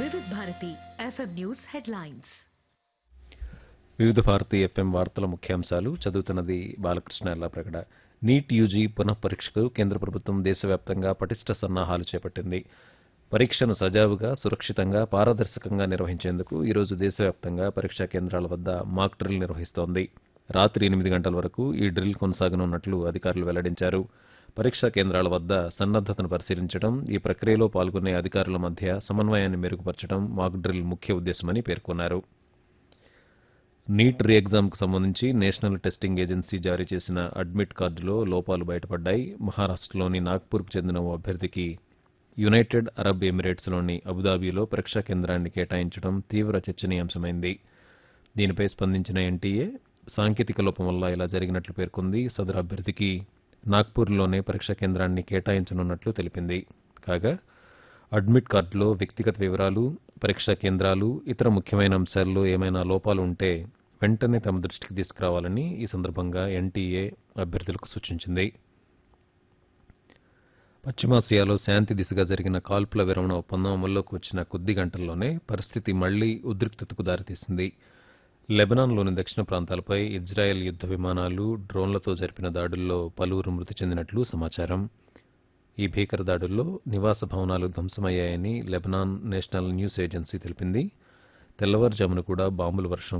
వివిధ Bharati FM news headlines వివిధ Bharati FM వార్తల ముఖ్యాంశాలు చదువుతున్నది బాలకృష్ణ ఎల్లాప్రగడ నీట్ యూజీ పునః పరీక్షకు కేంద్ర ప్రభుత్వం దేశవ్యాప్తంగా పటిష్ట సన్నాహాలు చేపట్టింది పరీక్షను సజావుగా సురక్షితంగా పారదర్శకంగా నిర్వహించేందుకు ఈరోజు దేశవ్యాప్తంగా పరీక్షా కేంద్రాల వద్ద మాక్ డ్రిల్ నిర్వహిస్తోంది రాత్రి ఎనిమిది గంటల వరకు ఈ డ్రిల్ కొనసాగనున్నట్లు అధికారులు వెల్లడించారు పరీక్షా కేంద్రాల వద్ద సన్నద్దతను పరిశీలించడం ఈ ప్రక్రియలో పాల్గొనే అధికారుల మధ్య సమన్వయాన్ని మెరుగుపరచడం మాక్ డ్రిల్ ముఖ్య ఉద్దేశమని పేర్కొన్నారు నీట్ రీ ఎగ్జామ్కు సంబంధించి నేషనల్ టెస్టింగ్ ఏజెన్సీ జారీ చేసిన అడ్మిట్ కార్డులో లోపాలు బయటపడ్డాయి మహారాష్ట్రలోని నాగ్పూర్కు చెందిన ఓ అభ్యర్థికి యునైటెడ్ అరబ్ ఎమిరేట్స్లోని అబుదాబీలో పరీక్షా కేంద్రాన్ని కేటాయించడం తీవ్ర చర్చనీయాంశమైంది దీనిపై స్పందించిన ఎన్టీఏ సాంకేతిక లోపం వల్ల ఇలా జరిగినట్లు పేర్కొంది సదరు అభ్యర్థికి నాగ్పూర్లోనే పరీక్షా కేంద్రాన్ని కేటాయించనున్నట్లు తెలిపింది కాగా అడ్మిట్ కార్డులో వ్యక్తిగత వివరాలు పరీక్షా కేంద్రాలు ఇతర ముఖ్యమైన అంశాల్లో ఏమైనా లోపాలు ఉంటే వెంటనే తమ దృష్టికి తీసుకురావాలని ఈ సందర్భంగా ఎన్టీఏ అభ్యర్థులకు సూచించింది పశ్చిమాసియాలో శాంతి దిశగా జరిగిన కాల్పుల విరమణ ఒప్పందం అమల్లోకి వచ్చిన కొద్ది గంటల్లోనే పరిస్థితి మళ్లీ ఉద్రిక్తతకు దారితీసింది లెబనాన్లోని దక్షిణ ప్రాంతాలపై ఇజ్రాయెల్ యుద్ధ విమానాలు డ్రోన్లతో జరిపిన దాడుల్లో పలువురు మృతి చెందినట్లు సమాచారం ఈ భీకర దాడుల్లో నివాస భవనాలు ధ్వంసమయ్యాయని లెబనాన్ నేషనల్ న్యూస్ ఏజెన్సీ తెలిపింది తెల్లవారుజామున కూడా బాంబుల వర్షం